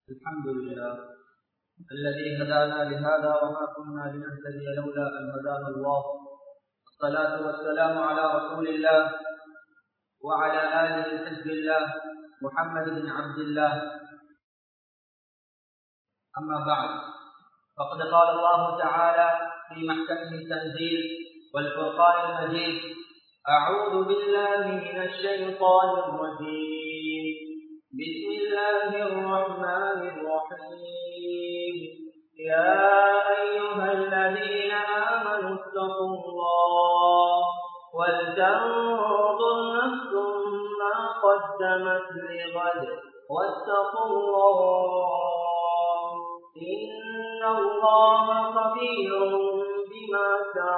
الحمد لله الذي هدانا لهذا وما كنا لنهتدي لولا أن هدانا الله الصلاة والسلام على رسول الله وعلى آله حزب الله محمد بن عبد الله أما بعد فقد قال الله تعالى في محكمه التنزيل والفرقان المجيد أعوذ بالله من الشيطان الرجيم بسم الله الرحمن الرحيم يا أيها الذين آمنوا اتقوا الله ولتنظر نفس ما قدمت لغد واتقوا الله إن الله خبير بما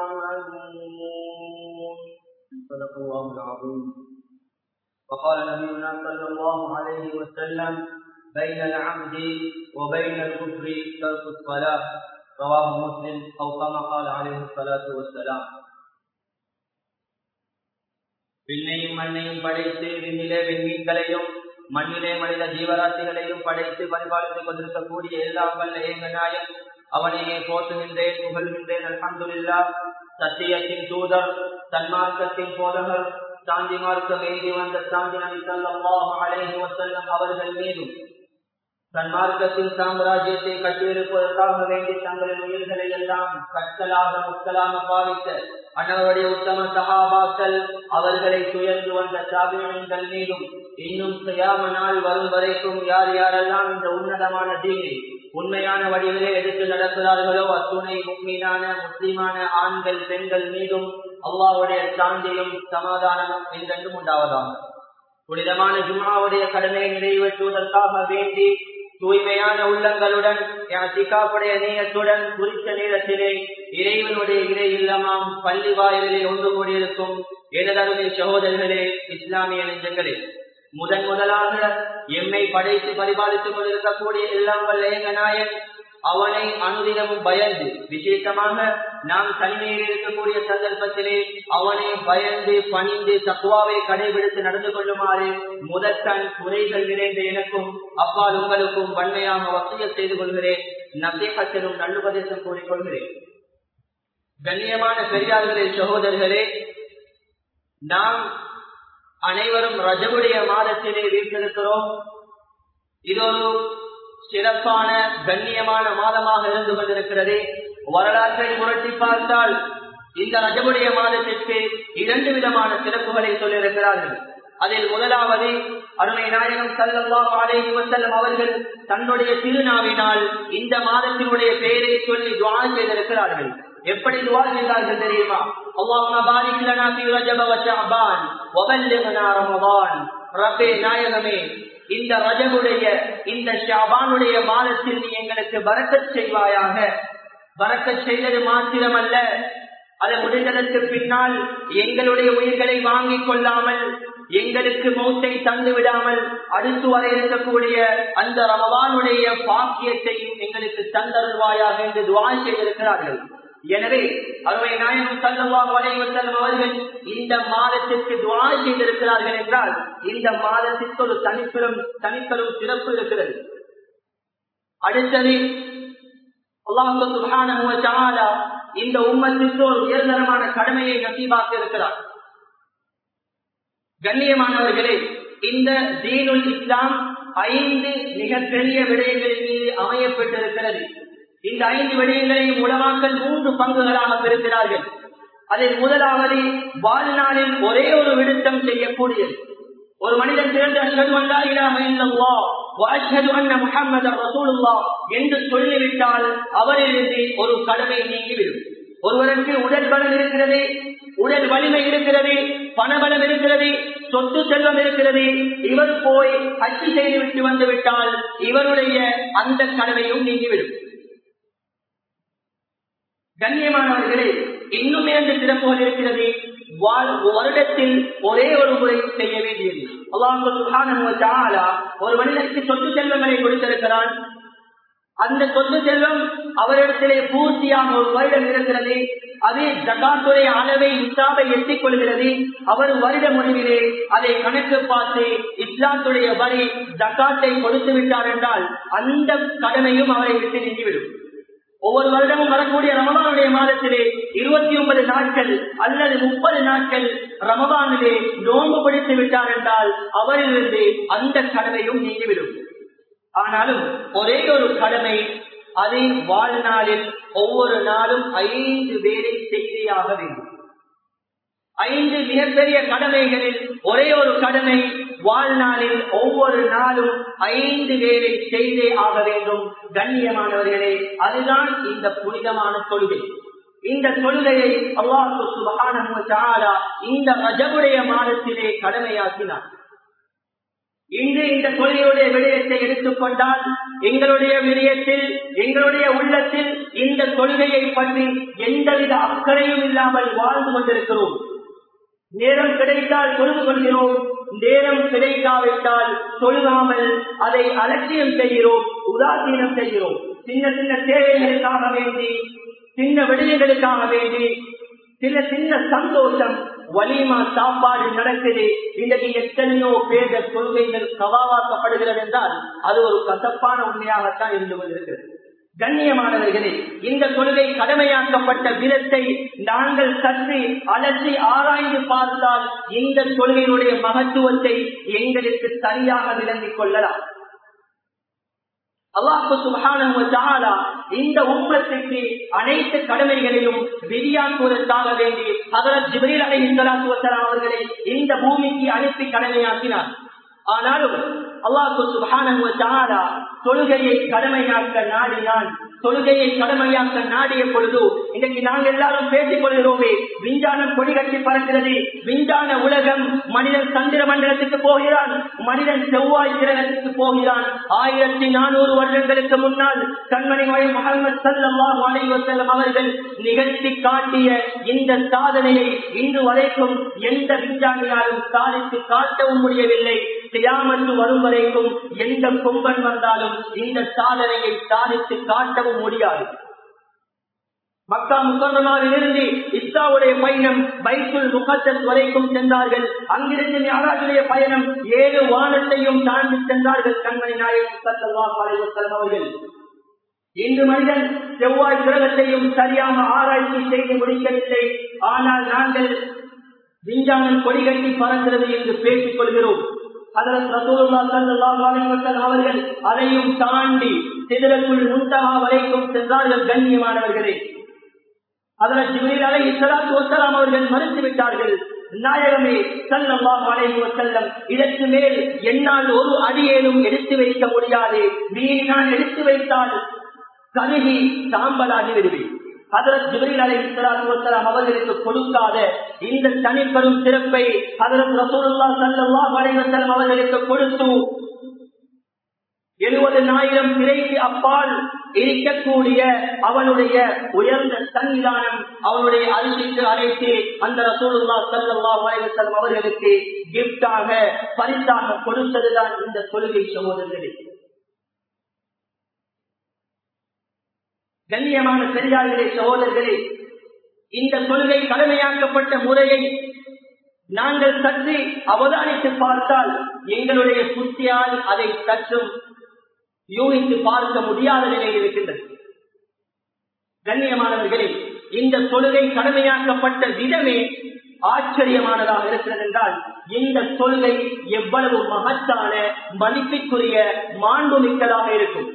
تعملون صدق الله العظيم وقال نبينا صلى الله عليه وسلم بين العبد وبين الكفر ترك الصلاة رواه مسلم أو كما قال عليه الصلاة والسلام விண்ணையும் மண்ணையும் படைத்து விண்ணிலே விண்மீன்களையும் மண்ணிலே மனித ஜீவராசிகளையும் படைத்து பரிபாலித்துக் கொண்டிருக்கக்கூடிய எல்லாம் வல்ல ஏங்க நாயம் அவனையே போற்றுகின்றேன் புகழ்கின்றேன் அல்ஹம்துலில்லா சத்தியத்தின் தூதர் தன்மார்க்கத்தின் போதகர் சாந்தி மார்க்கம் எழுதி வந்த சாந்தி நபி ஸல்லல்லாஹு அலைஹி வஸல்லம் அவர்கள் மீதும் தன்மார்க்கத்தின் சாம்ராஜ்யத்தை கட்டியிருப்பதற்காக வேண்டி தங்களின் உயிர்களை எல்லாம் கற்களாக முக்கலாக பாவித்த அன்னவருடைய உத்தம சகாபாக்கள் அவர்களை துயர்ந்து வந்த சாபியங்கள் மீதும் இன்னும் செய்யாம நாள் வரும் வரைக்கும் யார் யாரெல்லாம் இந்த உன்னதமான தீனை உண்மையான வடிவிலே எடுத்து நடக்கிறார்களோ அத்துணை முக்மீனான முஸ்லிமான ஆண்கள் பெண்கள் மீதும் அல்லாவுடைய சாந்தியும் சமாதானமும் என்றென்றும் உண்டாவதாகும் புனிதமான ஜும்மாவுடைய கடமையை நிறைவேற்றுவதற்காக வேண்டி தூய்மையான உள்ளங்களுடன் சிக்காப்புடைய நேயத்துடன் குறித்த நேரத்திலே இறைவனுடைய இறை இல்லமாம் பள்ளி வாயிலே ஒன்று கூடியிருக்கும் எனதருமை சகோதரர்களே இஸ்லாமிய நெஞ்சங்களே முதன் முதலாக எம்மை படைத்து பரிபாலித்துக் கொண்டிருக்கக்கூடிய எல்லாம் வல்ல நாயன் அவனை அனுதினமும் பயந்து விசேஷமாக நாம் தனிமையில் இருக்கக்கூடிய சந்தர்ப்பத்திலே அவனை பயந்து பணிந்து தக்குவாவை கடைபிடித்து நடந்து கொள்ளுமாறு முதற்கண் குறைகள் நிறைந்த எனக்கும் அப்பால் உங்களுக்கும் வன்மையாக வசதிய செய்து கொள்கிறேன் நசீகத்திலும் நல்லுபதேசம் கூறிக்கொள்கிறேன் கண்ணியமான பெரியார்களே சகோதரர்களே நாம் அனைவரும் ரஜகுடைய மாதத்திலே வீட்டிருக்கிறோம் இது ஒரு சிறப்பான கண்ணியமான மாதமாக இருந்து கொண்டிருக்கிறது வரலாற்றை புரட்டி பார்த்தால் இந்த ரஜமுடைய மாதத்திற்கு இரண்டு விதமான சிறப்புகளை சொல்லியிருக்கிறார்கள் அதில் முதலாவது அருமை நாயகம் சல்லல்லா அலைஹி வஸல்லம் அவர்கள் தன்னுடைய திருநாவினால் இந்த மாதத்தினுடைய பெயரை சொல்லி துவா செய்திருக்கிறார்கள் எப்படி துவா செய்தார்கள் தெரியுமா அல்லாஹ்வும்ம பாரிக் லனா ஃபீ ரஜப வ ஷஅபான் வ பல்லிக்னா ரமதான் ரப்பே நாயகமே இந்த ரஜகுடைய இந்த ஷாபானுடைய மாதத்தில் நீ எங்களுக்கு வரக்கச் செய்வாயாக வரக்கச் செய்தது மாத்திரமல்ல அது முடிந்ததற்கு பின்னால் எங்களுடைய உயிர்களை வாங்கிக் கொள்ளாமல் எங்களுக்கு மௌத்தை தந்து விடாமல் அடுத்து வர இருக்கக்கூடிய அந்த ரமவானுடைய பாக்கியத்தையும் எங்களுக்கு தந்தருள்வாயாக என்று துவா செய்திருக்கிறார்கள் எனவே அருமை நாயகம் சல்லல்லாஹு அலைஹி வஸல்லம் அவர்கள் இந்த மாதத்திற்கு துஆ செய்திருக்கிறார்கள் என்றால் இந்த மாதத்திற்கு ஒரு தனிப்பெரும் தனிப்பெரும் சிறப்பு இருக்கிறது அடுத்தது அல்லாஹ் சுப்ஹானஹு வ தஆலா இந்த உம்மத்திற்கு ஒரு உயர்தரமான கடமையை நசீபாக்கி இருக்கிறார் கண்ணியமானவர்களே இந்த தீனுல் இஸ்லாம் ஐந்து மிகப்பெரிய விடயங்களின் மீது அமையப்பட்டிருக்கிறது இந்த ஐந்து விடயங்களையும் உலமாக்கள் மூன்று பங்குகளாக பிரிக்கிறார்கள் அதில் முதலாவது வாழ்நாளில் ஒரே ஒரு விடுத்தம் செய்யக்கூடியது ஒரு மனிதன் திரண்டு அஷ்ஹது அல்லா இலாஹ இல்லல்லாஹ் வ அஷ்ஹது அன்ன முஹம்மதர் ரசூலுல்லாஹ் என்று சொல்லிவிட்டால் அவரிலிருந்து ஒரு கடமை நீங்கிவிடும் ஒருவருக்கு உடல் பலம் இருக்கிறது உடல் வலிமை இருக்கிறது பணபலம் இருக்கிறது சொத்து செல்வம் இருக்கிறது இவர் போய் அச்சு செய்துவிட்டு வந்து விட்டால் இவருடைய அந்த கடமையும் நீங்கிவிடும் கண்ணியமானவர்களே இன்னும் இரண்டு சிறப்புகள் இருக்கிறது வருடத்தில் ஒரே ஒரு முறை செய்ய வேண்டியது அல்லாஹ் ஒரு மனிதனுக்கு சொத்து செல்வங்களை கொடுத்திருக்கிறான் அந்த சொத்து செல்வம் அவரிடத்திலே பூர்த்தியாக ஒரு வருடம் இருக்கிறது அது ஜகாத்துடைய அளவை இஸ்லாமை எட்டிக் கொள்கிறது அவர் வருட முடிவிலே அதை கணக்கு பார்த்து இஸ்லாத்துடைய வரி ஜகாத்தை கொடுத்து விட்டார் என்றால் அந்த கடமையும் அவரை விட்டு நீங்கிவிடும் ஒவ்வொரு வருடமும் வரக்கூடிய ரமதானுடைய மாதத்திலே இருபத்தி ஒன்பது நாட்கள் அல்லது முப்பது நாட்கள் ரமதானிலே நோன்பு பிடித்து விட்டார் என்றால் அவரிலிருந்து அந்த கடமையும் நீங்கிவிடும் ஆனாலும் ஒரே ஒரு கடமை அதை வாழ்நாளில் ஒவ்வொரு நாளும் ஐந்து பேரை செய்தியாக வேண்டும் ஐந்து மிகப்பெரிய கடமைகளில் ஒரே ஒரு கடமை வாழ்நாளில் ஒவ்வொரு நாளும் ஐந்து பேரை செய்தே ஆக வேண்டும் கண்ணியமானவர்களே அதுதான் இந்த புனிதமான தொழுகை இந்த தொழுகையை அல்லாஹு சுபகான இந்த ரஜபுடைய மாதத்திலே கடமையாக்கினார் இன்று இந்த கொள்கையுடைய விடயத்தை எடுத்துக்கொண்டால் எங்களுடைய விடயத்தில் எங்களுடைய உள்ளத்தில் இந்த கொள்கையை பற்றி எந்தவித அக்கறையும் இல்லாமல் வாழ்ந்து கொண்டிருக்கிறோம் நேரம் கிடைத்தால் தொழுது கொள்கிறோம் நேரம் கிடைக்காவிட்டால் தொழுகாமல் அதை அலட்சியம் செய்கிறோம் உதாசீனம் செய்கிறோம் சின்ன சின்ன தேவைகளுக்காக வேண்டி சின்ன விடயங்களுக்காக வேண்டி சில சின்ன சந்தோஷம் வலிமா சாப்பாடு நடக்குது இன்றைக்கு எத்தனையோ பேர் கொள்கைகள் கவாவாக்கப்படுகிறது என்றால் அது ஒரு கசப்பான உண்மையாகத்தான் இருந்து கொண்டிருக்கிறது கண்ணியமானவர்களே இந்த கொள்கை கடமையாக்கப்பட்ட விதத்தை நாங்கள் சற்று அலசி ஆராய்ந்து பார்த்தால் இந்த கொள்கையினுடைய மகத்துவத்தை எங்களுக்கு சரியாக விளங்கிக் கொள்ளலாம் அல்லாஹு சுபான இந்த உம்மத்துக்கு அனைத்து கடமைகளையும் விதியாக்குவதற்காக வேண்டி அவர் ஜிபிரில் அலை இந்தலாத்துவத்தலாம் அவர்களை இந்த பூமிக்கு அனுப்பி கடமையாக்கினார் ஆனாலும் அல்லாஹு சுபான தொழுகையை கடமையாக்க நாடினான் தொழுகையை கடமையாக்க நாடிய பொழுது இன்றைக்கு நாங்கள் எல்லாரும் பேசிக் கொள்கிறோமே விஞ்ஞானம் கொடி கட்டி பறக்கிறது விஞ்ஞான உலகம் மனிதன் சந்திர மண்டலத்துக்கு போகிறான் மனிதன் செவ்வாய் கிரகத்துக்கு போகிறான் ஆயிரத்தி நானூறு வருடங்களுக்கு முன்னால் கண்மணி மொழி முகமது சல்லாஹ் அலைவசல்லம் அவர்கள் நிகழ்த்தி காட்டிய இந்த சாதனையை இன்று வரைக்கும் எந்த விஞ்ஞானியாலும் சாதித்து காட்டவும் முடியவில்லை தியாமத்து வரும் வரைக்கும் எந்த கொம்பன் வந்தாலும் இந்த சாதனையை சாதித்து காட்டவும் முடியாது மக்கா முக்கரமாவில் இருந்து இஸ்லாவுடைய பயணம் பைக்குள் முகத்தல் வரைக்கும் சென்றார்கள் அங்கிருந்து ஞாராஜுடைய பயணம் ஏழு வானத்தையும் தாண்டி சென்றார்கள் கண்மணி நாயகம் சல்லா பழைவசலம் அவர்கள் இன்று மனிதன் செவ்வாய் கிரகத்தையும் சரியாக ஆராய்ச்சி செய்து முடிக்கவில்லை ஆனால் நாங்கள் விஞ்ஞானம் கொடிகட்டி பறக்கிறது என்று பேசிக் கொள்கிறோம் அவர்கள் அதையும் தாண்டி சிதறக்குள் முன்தகா வரைக்கும் சென்றார்கள் கண்ணியமானவர்களே அதற்கு ஜிபிரில் அலை இஸ்லாத்து வசலாம் அவர்கள் மறுத்துவிட்டார்கள் நாயகமே சல்லல்லாஹு அலைஹி வஸல்லம் இதற்கு மேல் என்னால் ஒரு அடியேனும் எடுத்து வைக்க முடியாது மீறி நான் எடுத்து வைத்தால் கருகி சாம்பலாகி விடுவேன் அதற்கு ஜிபிரில் அலை இஸ்லாத்து வசலாம் அவர்களுக்கு கொடுக்காத இந்த தனிப்பெரும் சிறப்பை அதற்கு ரசூலுல்லா சல்லல்லாஹு அலைஹி வஸல்லம் அவர்களுக்கு கொடுத்து எழுபதனாயிரம் திரைக்கு அப்பால் இருக்கக்கூடிய அவனுடைய உயர்ந்த சன்னிதானம் அவனுடைய அரிசிக்கு அழைத்து அந்த ரசூலுல்லா சல்லா வலைவசலம் அவர்களுக்கு கிப்டாக பரிசாக கொடுத்ததுதான் இந்த கொள்கை சகோதரர்களே கண்ணியமான பெரியார்களே சகோதரர்களே இந்த கொள்கை கடமையாக்கப்பட்ட முறையை நாங்கள் சற்று அவதானித்து பார்த்தால் எங்களுடைய புத்தியால் அதை சற்றும் யூகித்து பார்க்க முடியாத நிலையில் இருக்கின்றது கண்ணியமானவர்களே இந்த தொழுகை கடமையாக்கப்பட்ட விதமே ஆச்சரியமானதாக இருக்கிறது என்றால் இந்த தொழுகை எவ்வளவு மகத்தான மதிப்பிற்குரிய மாண்புமிக்கதாக இருக்கும்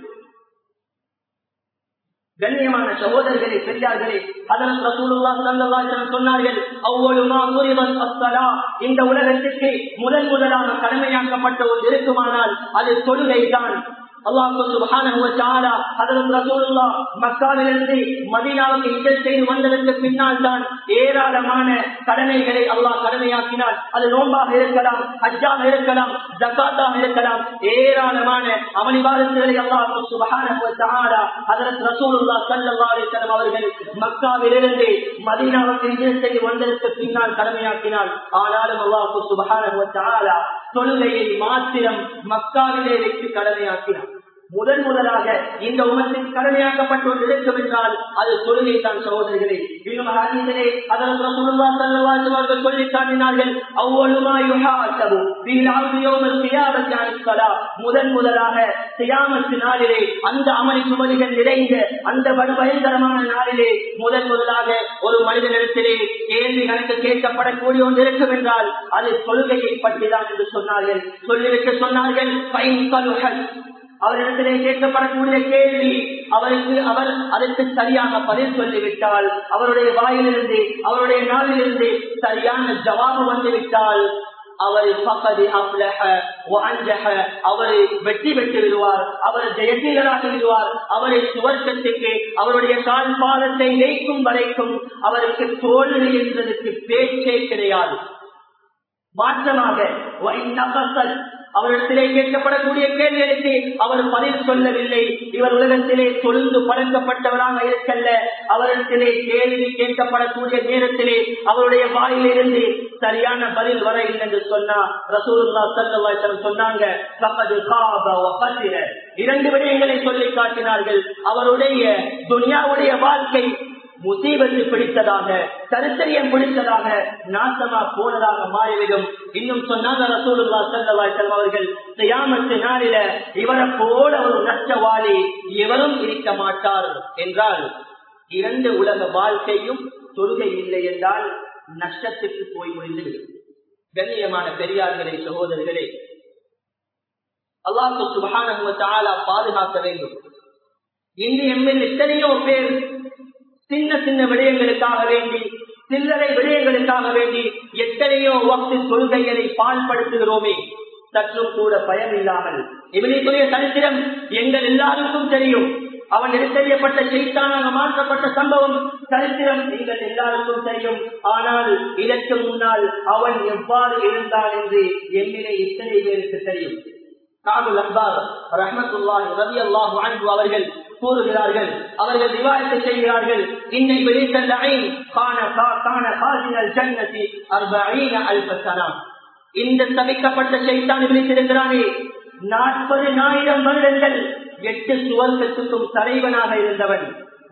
கண்ணியமான சகோதரர்களே பெரியார்களே அதன் ரசூலுல்லா ஸல்லல்லாஹு சொன்னார்கள் அவ்வளவுமா முரிவன் அஸ்ஸலா இந்த உலகத்திற்கு முதன் முதலாக கடமையாக்கப்பட்ட ஒரு இருக்குமானால் அது தொழுகை தான் அல்லாஹு சுப்ஹானஹு வ தஆலா ஹஜ்ரத் ரசூலுல்லாஹ் மக்காவிலிருந்து மதீனாவுக்கு ஹிஜ்ரத் செய்து வந்ததற்கு பின்னால் தான் ஏராளமான கடமைகளை அல்லாஹ் கடமையாக்கினார் அது நோம்பாக இருக்கலாம் ஹஜ்ஜாக இருக்கலாம் ஜகாத்தாக இருக்கலாம் ஏராளமான அமளிவாதங்களை அல்லாஹு சுப்ஹானஹு வ தஆலா ஹஜ்ரத் ரசூலுல்லாஹ் ஸல்லல்லாஹு அலைஹி வஸல்லம் அவர்கள் மக்காவிலிருந்து மதீனாவுக்கு ஹிஜ்ரத் செய்து வந்ததற்கு பின்னால் கடமையாக்கினார் ஆனாலும் அல்லாஹு சுப்ஹானஹு வ தஆலா தொழுகையை மாத்திரம் மக்காவிலே வைத்து கடமையாக்கினார் முதன் முதலாக இந்த உமத்தின் கடமையாக்கப்பட்டு இருக்கும் என்றால் அது தொழுகை தான் சகோதரிகளே இன்னும் ஹதீஸிலே அதற்கு ரசூலுல்லாஹ் ஸல்லல்லாஹு அலைஹி வஸல்லம் சொல்லி காட்டினார்கள் அவ்வளவுமா யுஹாசபு ஃபீல் அர்தி யௌமல் கியாமத்தி அன் ஸலா முதன் முதலாக கியாமத் நாளிலே அந்த அமளி சுமதிகள் நிறைந்த அந்த படு பயங்கரமான நாளிலே முதன் முதலாக ஒரு மனிதனிடத்திலே கேள்வி கணக்கு கேட்கப்படக்கூடிய ஒன்று இருக்கும் என்றால் அது தொழுகையை பற்றி தான் என்று சொன்னார்கள் சொல்லிவிட்டு சொன்னார்கள் ஃபைன் சலுஹல் அவரிடத்திலே கேட்கப்படக்கூடிய கேள்வி அவருக்கு அவர் அதற்கு சரியாக பதில் சொல்லிவிட்டால் அவருடைய வாயிலிருந்து அவருடைய நாளிலிருந்து சரியான ஜவாபு வந்துவிட்டால் அவர் பக்கது அப்லஹ அஞ்சக அவரை வெற்றி பெற்று விடுவார் அவர் ஜெயசீலராகி விடுவார் அவரை சுவர்க்கத்துக்கு அவருடைய கால் பாதத்தை வைக்கும் வரைக்கும் அவருக்கு தோல்வி என்பதற்கு பேச்சே கிடையாது மாற்றமாக அவரிடத்திலே கேட்கப்படக்கூடிய கேள்விகளுக்கு அவர் பதில் சொல்லவில்லை இவர் உலகத்திலே தொழுந்து பழக்கப்பட்டவராக இருக்கல்ல அவரிடத்திலே கேள்வி கேட்கப்படக்கூடிய நேரத்திலே அவருடைய வாயிலிருந்து சரியான பதில் வர இல்லை என்று சொன்னா ரசூலுல்லா சல்லல்லாஹு சொன்னாங்க இரண்டு விடயங்களை சொல்லி காட்டினார்கள் அவருடைய துனியாவுடைய வாழ்க்கை முசீபத்து பிடித்ததாக சரித்திரியம் பிடித்ததாக நாசமா போனதாக மாறிவிடும் இன்னும் சொன்னாங்க ரசூலுல்லா சல்லல்லாஹு அவர்கள் செய்யாமத்து நாளில இவரை போல ஒரு நஷ்டவாளி எவரும் இருக்க மாட்டார் என்றால் இரண்டு உலக வாழ்க்கையும் தொழுகை இல்லை என்றால் நஷ்டத்துக்கு போய் முடிந்துவிடும் கண்ணியமான பெரியார்களே சகோதரர்களே அல்லாஹு சுபகான பாதுகாக்க வேண்டும் இன்று எம்மில் எத்தனையோ பேர் சின்ன சின்ன விடயங்களுக்காக வேண்டி சில்லறை விடயங்களுக்காக வேண்டி எத்தனையோ வக்து கொள்கைகளை பால்படுத்துகிறோமே சற்றும் கூட பயம் இல்லாமல் இவனைக்குரிய சரித்திரம் எங்கள் எல்லாருக்கும் தெரியும் அவன் எடுத்தறியப்பட்ட செய்தானாக மாற்றப்பட்ட சம்பவம் சரித்திரம் நீங்கள் எல்லாருக்கும் தெரியும் ஆனால் இதற்கு முன்னால் அவன் எவ்வாறு இருந்தான் என்று என்னிலே இத்தனை பேருக்கு தெரியும் காபுல் அன்பார் ரஹமத்துல்லாஹி ரவி அல்லாஹு அன்பு அவர்கள் கூறுகிறார்கள் அவர்கள் விவாதத்தை செய்கிறார்கள் இன்னை வெளித்தல் காண காண காசினல் ஜன்னதி அர்பீன அல்பசனா இந்த சமைக்கப்பட்ட செய்தான் விழித்திருக்கிறானே நாற்பது ஆயிரம் வருடங்கள் எட்டு சுவர்க்கத்துக்கும் தலைவனாக இருந்தவன்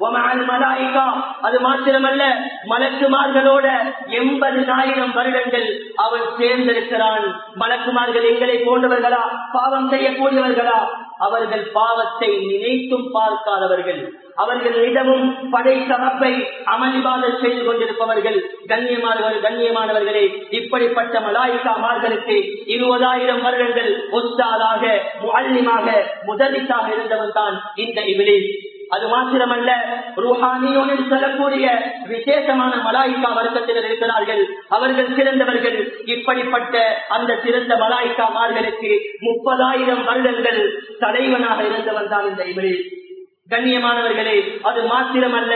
அது மாத்திரமல்ல மலக்குமார்களோட எண்பது ஆயிரம் வருடங்கள் அவன் சேர்ந்திருக்கிறான் மலக்குமார்கள் எங்களை போன்றவர்களா பாவம் செய்யக்கூடியவர்களா அவர்கள் பாவத்தை நினைத்தும் பார்க்காதவர்கள் அவர்கள் இடமும் படை சமப்பை அமளிபாத செய்து கொண்டிருப்பவர்கள் கண்ணியமானவர்கள் கண்ணியமானவர்களே இப்படிப்பட்ட மலாய்க்காமார்களுக்கு இருபதாயிரம் வருடங்கள் ஒத்தாதாக முல்லிமாக முதலிசாக இருந்தவன் தான் இந்த இபிலிஸ் அது மாத்திரமல்ல ருஹானியோடு சொல்லக்கூடிய விசேஷமான மலாய்க்கா வர்க்கத்தினர் இருக்கிறார்கள் அவர்கள் சிறந்தவர்கள் இப்படிப்பட்ட அந்த சிறந்த மலாய்க்காமார்களுக்கு முப்பதாயிரம் வருடங்கள் தலைவனாக இருந்தவன் தான் இந்த இபிலிஸ் கண்ணியமானவர்களே அது மாத்திரமல்ல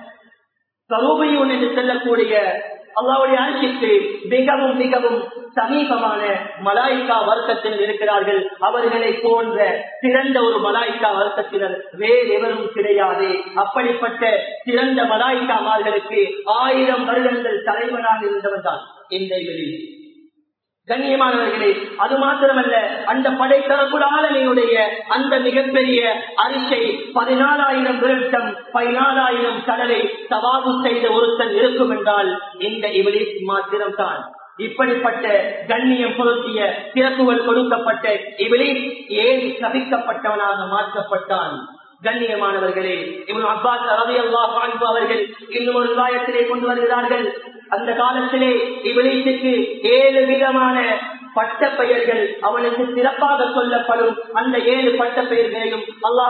கரூபையூன் என்று செல்லக்கூடிய அல்லாவுடைய அரசிற்கு மிகவும் மிகவும் சமீபமான மலாய்க்கா வர்க்கத்தினர் இருக்கிறார்கள் அவர்களை போன்ற சிறந்த ஒரு மலாய்க்கா வர்க்கத்தினர் வேறு எவரும் கிடையாது அப்படிப்பட்ட சிறந்த மலாய்க்காமார்களுக்கு ஆயிரம் வருடங்கள் தலைவனாக இருந்தவன் தான் இந்த கண்ணியமானவர்களே அது மாத்திரமல்ல அந்த படைத்தரப்புல ஆளுமையுடைய அந்த மிகப்பெரிய அரிசை பதினாலாயிரம் வருஷம் பதினாலாயிரம் கடலை சவாபு செய்த ஒருத்தன் இருக்கும் என்றால் இந்த இவலிஸ் மாத்திரம்தான் இப்படிப்பட்ட கண்ணியம் பொருத்திய சிறப்புகள் கொடுக்கப்பட்ட இவலிஸ் ஏன் சபிக்கப்பட்டவனாக மாற்றப்பட்டான் கண்ணியமானவர்களே இவன் அப்பாஸ் ரவி அல்லாஹ் அவர்கள் இன்னும் ஒரு விவாயத்திலே கொண்டு வருகிறார்கள் அந்த காலத்திலே இவளிக்கு ஏழு விதமான பட்ட பெயர்கள் அவனுக்கு சிறப்பாக சொல்லப்படும் அந்த ஏழு பட்ட பெயர்களையும்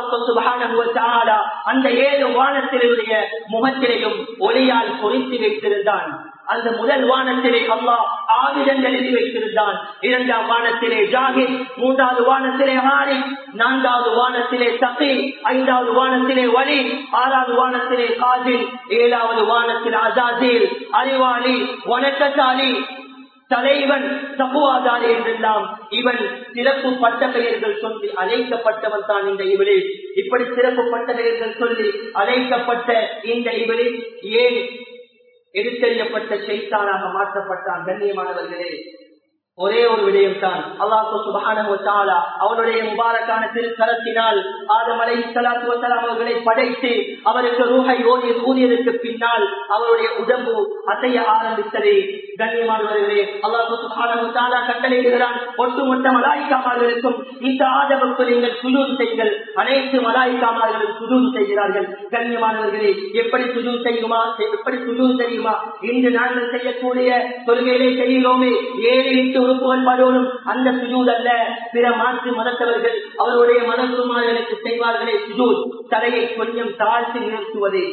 அல்லாஹ் அந்த ஏழு வானத்திலுடைய முகத்திலையும் ஒளியால் பொறித்து வைத்திருந்தான் அந்த முதல் வானத்திலே அல்லாஹ் ஆயுதங்கள் எழுதி வைத்திருந்தான் இரண்டாம் வானத்திலே ஜாகிர் மூன்றாவது வானத்திலே ஹாரி நான்காவது வானத்திலே சகி ஐந்தாவது வானத்திலே வலி ஆறாவது வானத்திலே காஜில் ஏழாவது வானத்தில் அசாசீல் அறிவாளி வணக்கசாலி தலைவன் சபுவாதாரி என்றெல்லாம் இவன் சிறப்பு பட்ட பெயர்கள் சொல்லி அழைக்கப்பட்டவன் தான் இந்த இவரே இப்படி சிறப்பு பட்ட பெயர்கள் சொல்லி அழைக்கப்பட்ட இந்த இவரே ஏன் எடுத்தறியப்பட்ட செய்தானாக மாற்றப்பட்டான் கண்ணியமானவர்களே ஒரே ஒரு விடயம் தான் அல்லாஹு சுபஹானா அவனுடைய முபாரக்கான திருக்கரத்தினால் ஆதம் அலை சலாத்து வசலாம் அவர்களை படைத்து அவருக்கு ரூஹை ஓடிய ஊதியதற்கு பின்னால் அவருடைய உடம்பு அசைய ஆரம்பித்தது கண்ணியமானவர்களே அல்லாஹு சுபஹானா கட்டளையிடுகிறான் ஒட்டுமொத்த மலாய்க்காமார்களுக்கும் இந்த ஆதமுக்கு நீங்கள் சுஜூர் செய்யுங்கள் அனைத்து மலாய்க்காமார்களும் சுஜூர் செய்கிறார்கள் கண்ணியமானவர்களே எப்படி சுஜூர் செய்யுமா எப்படி சுஜூர் செய்யுமா இன்று நாங்கள் செய்யக்கூடிய கொள்கையிலே செய்கிறோமே ஏழு எட்டு உறுப்புகள் படுவதும் அந்த சுஜூத் அல்ல பிற மாற்று மதத்தவர்கள் அவருடைய மதகுமார்களுக்கு செய்வார்களே சுஜூத் தலையை கொஞ்சம் தாழ்த்தி நிறுத்துவது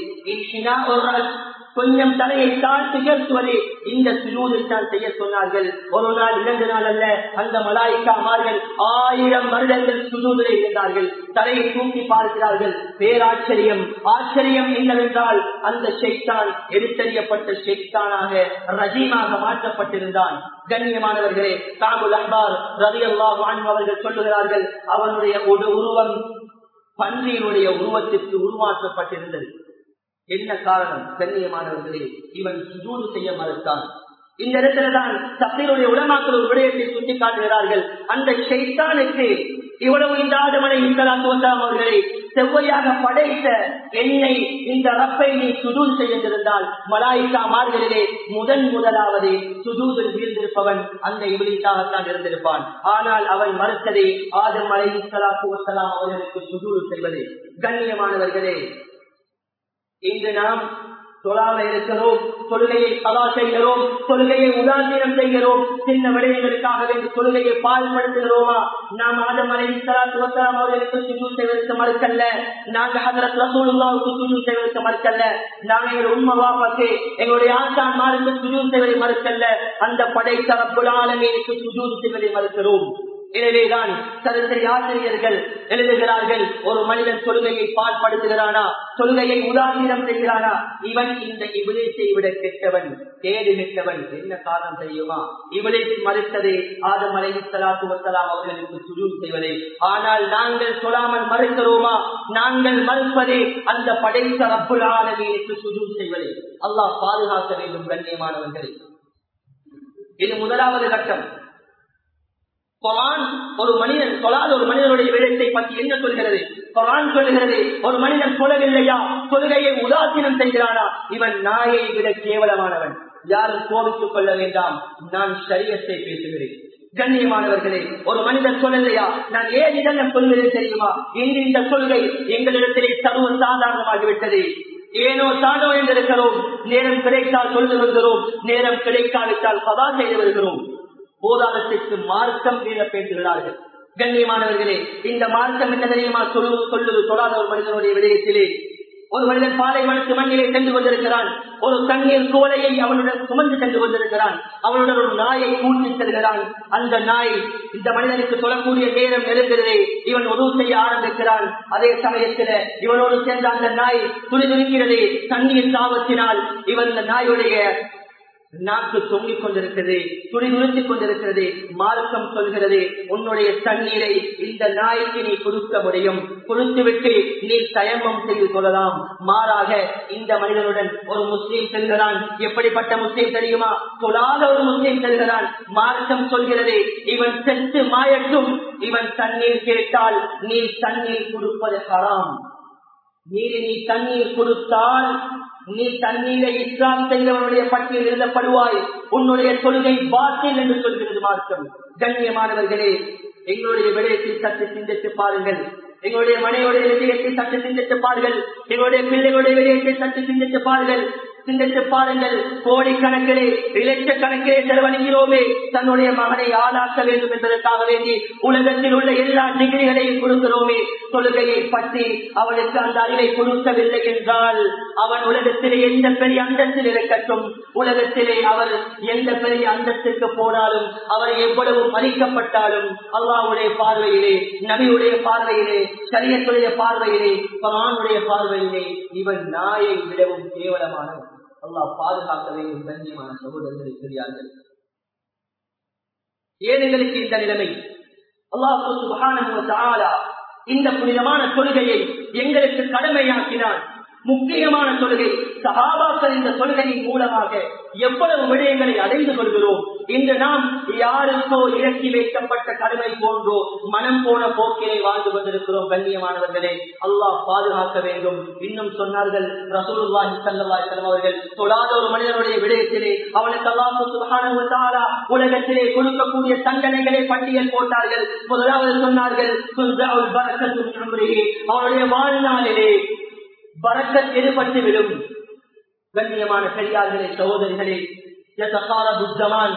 கொஞ்சம் தலையை தாழ்த்து உயர்த்துவதே இந்த சுஜூதில் தான் செய்ய சொன்னார்கள் ஒரு நாள் இரண்டு நாள் அல்ல அந்த மலாய்க்காமார்கள் ஆயிரம் வருடங்கள் சுஜூதிலே இருந்தார்கள் தலையை தூக்கி பார்க்கிறார்கள் பேராச்சரியம் ஆச்சரியம் என்னவென்றால் அந்த ஷெய்தான் எடுத்தறியப்பட்ட ஷெய்தானாக ரஜீமாக மாற்றப்பட்டிருந்தான் கண்ணியமானவர்களே காபுல் அஹ்பார் ரவி அல்லாஹ் அவர்கள் சொல்லுகிறார்கள் அவனுடைய ஒரு உருவம் பன்றியினுடைய உருவத்திற்கு உருமாற்றப்பட்டிருந்தது என்ன காரணம் கண்ணியமானவர்களே இவன் சுஜூடு செய்ய மறுத்தான் இந்த இடத்துலதான் தப்பினுடைய உடமாக்கள் ஒரு விடயத்தை சுட்டி காட்டுகிறார்கள் அந்த ஷைத்தானுக்கு இவ்வளவு இந்த ஆதமனை இந்தலாம் அவர்களை செவ்வையாக படைத்த என்னை இந்த ரப்பை நீ சுதூல் செய்திருந்தால் மலாய்க்கா மார்களிலே முதன் முதலாவது சுதூதில் வீழ்ந்திருப்பவன் அந்த இவளித்தாகத்தான் இருந்திருப்பான் ஆனால் அவன் மறுத்ததை ஆதம் அலை சலாத்து வசலாம் அவர்களுக்கு சுதூல் செய்வது கண்ணியமானவர்களே இன்று நாம் தொழாம இருக்கிறோம் தொழுகையை சதா செய்கிறோம் தொழுகையை உதாசீனம் செய்கிறோம் சின்ன விடயங்களுக்காக வேண்டி தொழுகையை பால்படுத்துகிறோமா நாம் ஆதம் அலை சலாத்து வசலாம் அவர்களுக்கு சுஜூல் செய்வதற்கு மறுக்கல்ல நாங்க ஹதரத் ரசூலுல்லாவுக்கு சுஜூல் செய்வதற்கு மறுக்கல்ல நாங்க எங்கள் உண்மை வாப்பாக்கு எங்களுடைய ஆசான் மாருக்கு சுஜூல் செய்வதை மறுக்கல்ல அந்த படைத்த ரப்புல் ஆலமீனுக்கு சுஜூல் செய்வதை மறுக்கிறோம் எனவேதான் சரித்திரை ஆசிரியர்கள் எழுதுகிறார்கள் ஒரு மனிதன் தொழுகையை பால்படுத்துகிறானா தொழுகையை உதாசீனம் செய்கிறானா இவன் இந்த இபிலேசை விட கெட்டவன் தேடி விட்டவன் என்ன காரணம் தெரியுமா இபிலேஸ் மறுத்ததே ஆதம் அலை சலாத்து வசலாம் அவர்களுக்கு சுஜூல் செய்வதே ஆனால் நாங்கள் சொல்லாமல் மறுக்கிறோமா நாங்கள் மறுப்பதே அந்த படைத்த ரப்புல் ஆலமீனுக்கு சுஜூல் செய்வதே அல்லாஹ் பாதுகாக்க வேண்டும் கண்ணியமானவர்களே இது முதலாவது கட்டம் குரான் ஒரு மனிதன் சொல்லாத ஒரு மனிதனுடைய விடயத்தை பற்றி என்ன சொல்கிறது குரான் சொல்கிறது ஒரு மனிதன் சொல்லவில்லையா கொள்கையை உதாசீனம் செய்கிறானா இவன் நாயை விட கேவலமானவன் யாரும் கோபித்துக் கொள்ள வேண்டாம் நான் சரியத்தை பேசுகிறேன் கண்ணியமானவர்களே ஒரு மனிதன் சொல்லலையா நான் ஏன் இதெல்லாம் சொல்கிறேன் தெரியுமா இன்று இந்த கொள்கை எங்களிடத்திலே சர்வ சாதாரணமாகிவிட்டது ஏனோ தானோ என்றிருக்கிறோம் நேரம் கிடைத்தால் சொல்லி வருகிறோம் நேரம் கிடைக்காவிட்டால் சதா செய்து வருகிறோம் போதாதத்திற்கு மார்க்கம் வீர பேசுகிறார்கள் கண்ணியமானவர்களே இந்த மார்க்கம் என்ன தெரியுமா சொல்லு சொல்லுது சொல்லாத ஒரு மனிதனுடைய விடயத்திலே ஒரு மனிதன் பாலைவனத்து மண்ணிலே சென்று கொண்டிருக்கிறான் ஒரு தண்ணீர் கோலையை அவனுடன் சுமந்து சென்று கொண்டிருக்கிறான் அவனுடன் ஒரு நாயை கூட்டி செல்கிறான் அந்த நாய் இந்த மனிதனுக்கு சொல்லக்கூடிய நேரம் நெருங்குகிறதே இவன் உதவு செய்ய ஆரம்பிக்கிறான் அதே சமயத்தில் இவனோடு சேர்ந்த அந்த நாய் துணி துணிக்கிறதே தண்ணீர் தாவத்தினால் இவன் இந்த நாயுடைய நாக்கு தொங்கிக் கொண்டிருக்கிறது துணி நுழைத்துக் கொண்டிருக்கிறது மார்க்கம் சொல்கிறது உன்னுடைய தண்ணீரை இந்த நாய்க்கு நீ கொடுக்க முடியும் கொடுத்துவிட்டு நீ தயமம் செய்து கொள்ளலாம் மாறாக இந்த மனிதனுடன் ஒரு முஸ்லீம் செல்கிறான் எப்படிப்பட்ட முஸ்லீம் தெரியுமா தொழாத ஒரு முஸ்லீம் செல்கிறான் மார்க்கம் சொல்கிறது இவன் செத்து மாயட்டும் இவன் தண்ணீர் கேட்டால் நீ தண்ணீர் கொடுப்பது ஹராம் நீர் நீ தண்ணீர் கொடுத்தால் நீ தண்ணீரை இஸ்லாம் செய்தவனுடைய பட்டியல் எழுதப்படுவாய் உன்னுடைய கொள்கை பாத்தில் என்று சொல்கிறது மார்க்கம் கண்ணியமானவர்களே எங்களுடைய விடயத்தை சற்று சிந்தித்து பாருங்கள் எங்களுடைய மனையுடைய விடயத்தை சற்று சிந்தித்து பாருங்கள் எங்களுடைய பிள்ளைகளுடைய விடயத்தை சற்று சிந்தித்து பாருங்கள் சிந்தித்து பாருங்கள் கோடிக்கணக்கிலே இலட்சக்கணக்கிலே செலவழிக்கிறோமே தன்னுடைய மகனை ஆளாக்க வேண்டும் என்பதற்காக வேண்டி உலகத்தில் உள்ள எல்லா டிகிரிகளையும் கொடுக்கிறோமே தொழுகையை பற்றி அவனுக்கு அந்த அறிவை கொடுக்கவில்லை என்றால் அவன் உலகத்திலே எந்த பெரிய அந்தத்தில் இருக்கட்டும் உலகத்திலே அவர் எந்த பெரிய அந்தத்திற்கு போனாலும் அவர் எவ்வளவு மதிக்கப்பட்டாலும் அல்லாவுடைய பார்வையிலே நபியுடைய பார்வையிலே சரியத்துடைய பார்வையிலே பரானுடைய பார்வையிலே இவன் நாயை விடவும் கேவலமானவன் அல்லாஹ் பாதுகாக்க வேண்டும் கண்ணியமான சகோதரர்களை பெரியார்கள் ஏன் எங்களுக்கு இந்த நிலைமை அல்லாஹ் இந்த புனிதமான கொள்கையை எங்களுக்கு கடமையாக்கினான் முக்கியமான தொழுகை சகாபாக்கள் இந்த தொழுகையின் மூலமாக எவ்வளவு விடயங்களை அடைந்து கொள்கிறோம் இன்று நாம் யாருக்கோ இறக்கி வைக்கப்பட்ட கடமை போன்றோ மனம் போன போக்கிலே வாழ்ந்து கொண்டிருக்கிறோம் கண்ணியமானவர்களே அல்லாஹ் பாதுகாக்க வேண்டும் இன்னும் சொன்னார்கள் ரசூலுல்லாஹி ஸல்லல்லாஹு அலைஹி அவர்கள் தொழாத ஒரு மனிதனுடைய விடயத்திலே அவனுக்கு அல்லாஹ் சுப்ஹானஹு வ தஆலா உலகத்திலே கொடுக்கக்கூடிய தண்டனைகளை பட்டியல் போட்டார்கள் முதலாவது சொன்னார்கள் துன்ஸாஉல் பரக்கத்து மின் உம்ரிஹி அவனுடைய வாழ்நாளிலே பரக்கத் எதிர்பட்டு விடும் கண்ணியமான பெரியார்களே சகோதரிகளே புத்தமான்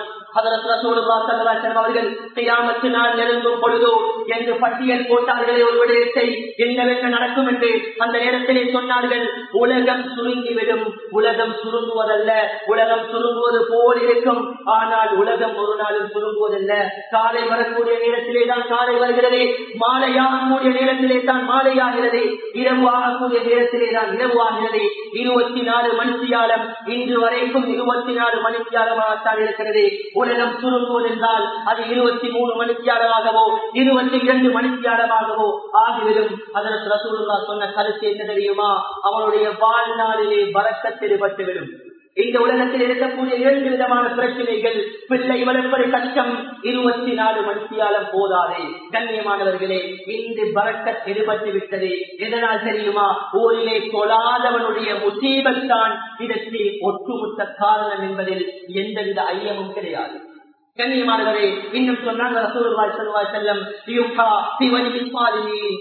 அவர்கள் செய்யாமத்து நாள் நெருங்கும் பொழுதோ என்று பட்டியல் போட்டார்களே ஒரு விடயத்தை என்னவென்ன நடக்கும் என்று அந்த நேரத்திலே சொன்னார்கள் உலகம் சுருங்கிவிடும் உலகம் சுருங்குவதல்ல உலகம் சுருங்குவது போல் இருக்கும் ஆனால் உலகம் ஒரு நாளும் சுருங்குவதல்ல காலை வரக்கூடிய நேரத்திலே தான் காலை வருகிறது மாலையாகக்கூடிய நேரத்திலே தான் மாலையாகிறது இரவு ஆகக்கூடிய நேரத்திலே தான் இரவு ஆகிறது இருபத்தி நாலு மணித்தியாலம் இன்று வரைக்கும் இருபத்தி நாலு மணித்தியாலமாகத்தான் இருக்கிறது உலகம் சுருங்குவது என்றால் அது இருபத்தி மூணு மணித்தியாலமாகவோ இருபத்தி இரண்டு மணித்தியாலமாகவோ ஆகிவிடும் அதற்கு ரசூலுல்லா சொன்ன கருத்து என்ன தெரியுமா அவனுடைய வாழ்நாளிலே வரக்கத்தெடுபட்டுவிடும் இந்த உலகத்தில் இருக்கக்கூடிய இரண்டு விதமான பிரச்சனைகள் பிள்ளை வளர்ப்பது கஷ்டம் இருபத்தி நாலு மணித்தியாலம் போதாதே கண்ணியமானவர்களே இன்று பறக்க எடுபட்டு விட்டது எதனால் தெரியுமா ஊரிலே தொழாதவனுடைய முசீபத்தான் இதற்கு ஒட்டுமொத்த காரணம் என்பதில் எந்தவித ஐயமும் கிடையாது கண்ணியமானவரே இன்னும் சொன்னாங்க ரசூலுல்லாஹி ஸல்லல்லாஹு அலைஹி வஸல்லம் யுஹா ஃபி வஜ்ஹி ஸாலிமீன்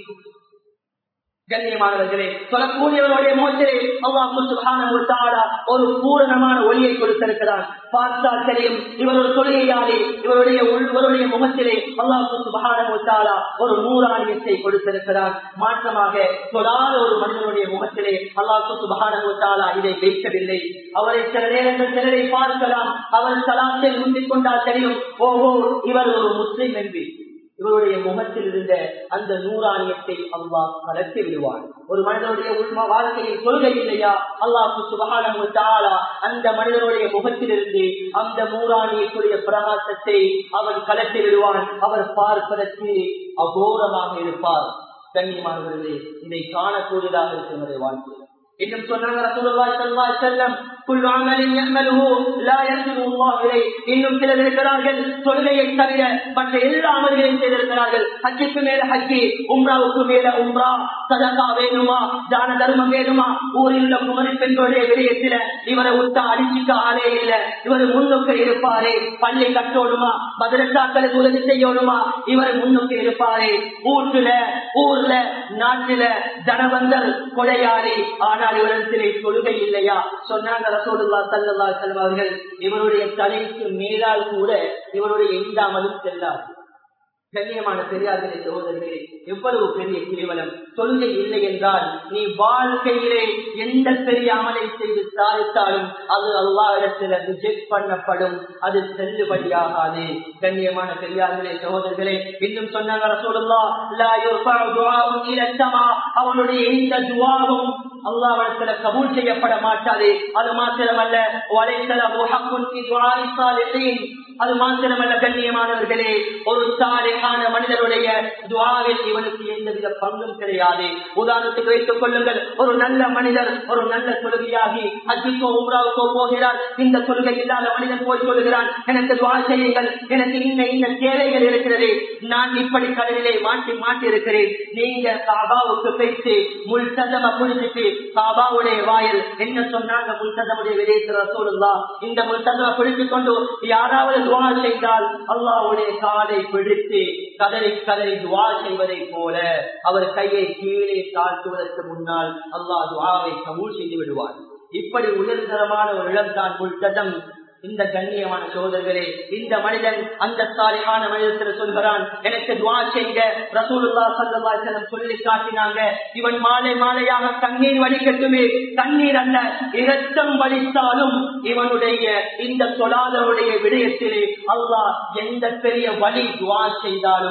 கண்ணியமானவர்களே சொல்லக்கூடியவருடைய முகத்திலே அல்லாஹு சுப்ஹானஹு வ தஆலா ஒரு பூரணமான ஒளியை கொடுத்திருக்கிறார் பார்த்தால் தெரியும் இவர் ஒரு தொழுகையாளி இவருடைய இவருடைய முகத்திலே அல்லாஹு சுப்ஹானஹு வ தஆலா ஒரு நூறாணியத்தை கொடுத்திருக்கிறார் மாற்றமாக தொழாத ஒரு மனிதனுடைய முகத்திலே அல்லாஹு சுப்ஹானஹு வ தஆலா இதை வைக்கவில்லை அவரை சில நேரங்கள் சிலரை பார்க்கலாம் அவர் சலாத்தை முந்திக் கொண்டால் தெரியும் ஓஹோ இவர் ஒரு முஸ்லிம் என்று இவருடைய முகத்தில் இருந்த அந்த நூறாணியத்தை அல்லாஹ் கலத்தி விடுவார் ஒரு மனிதனுடைய உண்மை வாழ்க்கையில் கொள்கை இல்லையா அல்லாஹு சுபகானு தாலா அந்த மனிதனுடைய முகத்திலிருந்து அந்த நூறாணியத்துடைய பிரகாசத்தை அவன் கலத்தி விடுவான் அவர் பார்ப்பதற்கு அகோரமாக இருப்பார் கண்ணியமானவர்களே இதை காணக்கூடியதாக இருக்கிற வாழ்க்கை இன்னும் சொன்னாங்க ரசூலுல்லாஹி ஸல்லல்லாஹு அலைஹி வஸல்லம் குல் அமலின் யஅமலுஹு லா யர்ஜுனு அல்லாஹ் இலை இன்னும் சிலர் இருக்கிறார்கள் தொழுகையை தவிர மற்ற எல்லா அமல்களையும் செய்திருக்கிறார்கள் ஹஜ்ஜுக்கு மேல ஹஜ்ஜி உம்ராவுக்கு மேல உம்ரா சதகா வேணுமா தான தர்மம் வேணுமா ஊரில் உள்ள குமரி பெண்களுடைய விடயத்தில இவரை விட்டா அடிச்சுக்க ஆளே இல்ல இவர் முன்னுக்கு இருப்பாரே பள்ளி கட்டோடுமா மதுரசாக்களுக்கு உதவி செய்யணுமா இவர் முன்னுக்கு இருப்பாரே ஊர்ல ஊர்ல நாட்டில ஜனவந்தர் கொடையாளி ஆனால் இவரிடத்திலே தொழுகை இல்லையா சொன்னாங்க ரசோடுல்லா சல்லா செல்வார்கள் இவருடைய தலைக்கு மேலால் கூட இவருடைய எந்த அமலும் செல்லாது கண்ணியமான பெரியார்களே சகோதரர்களே எவ்வளவு பெரிய கேவலம் தொழுகை இல்லை என்றால் நீ வாழ்க்கையிலே எந்த பெரிய அமலை செய்து சாதித்தாலும் அது அல்லாவிடத்தில் ரிஜெக்ட் பண்ணப்படும் அது செல்லுபடியாகாது கண்ணியமான பெரியார்களே சகோதரர்களே இன்னும் சொன்னாங்க ரசூலுல்லா லா யுர்ஃபஉ துஆஉ இலா ஸமா அவனுடைய எந்த துஆவும் அல்லாஹ்விடத்துல கபூல் செய்யப்பட மாட்டாது அது மாத்திரமல்ல வலைத்தலஹு ஹக்குன் ஃபி துஆஇ ஸாலிஹீன் அது மாத்திரமல்ல கண்ணியமானவர்களே ஒரு சாலையான மனிதனுடைய துவாவில் இவனுக்கு எந்தவித பங்கும் கிடையாது உதாரணத்துக்கு வைத்துக் கொள்ளுங்கள் ஒரு நல்ல மனிதர் ஒரு நல்ல தொழுகையாகி அஜிக்கோ உம்ராவுக்கோ போகிறார் இந்த தொழுகை இல்லாத மனிதன் போய் சொல்லுகிறான் எனக்கு துவா செய்யுங்கள் எனக்கு இந்த இந்த தேவைகள் இருக்கிறது நான் இப்படி கடலிலே மாட்டி மாட்டி இருக்கிறேன் நீங்க காபாவுக்கு பேசி முல்சதம குடிச்சிட்டு காபாவுடைய வாயில் என்ன சொன்னாங்க முல்சதமுடைய விதேச ரசூலுல்லா இந்த முல்சதம பிடித்துக் கொண்டு யாராவது துவா செய்தால் அல்லாவுடைய காலை பிடித்து கதறி கதறி துவா செய்வதை போல அவர் கையை கீழே தாழ்த்துவதற்கு முன்னால் அல்லாஹ் துவாவை கபூல் செய்து விடுவார் இப்படி உயர்தரமான ஒரு இடம் தான் முல்ததம் இந்த கண்ணியமான சோதர்களே இந்த மனிதன் அந்த சாலையான மனிதத்தில் சொல்கிறான் எனக்கு துவா செய்த ரசூலுல்லா சல்லாசலம் சொல்லி காட்டினாங்க இவன் மாலை மாலையாக கண்ணீர் வடிக்கட்டுமே கண்ணீர் அல்ல இரத்தம் வலித்தாலும் இவனுடைய இந்த சொலாதருடைய விடயத்திலே அல்லாஹ் எந்த பெரிய வழி துவா செய்தாலும்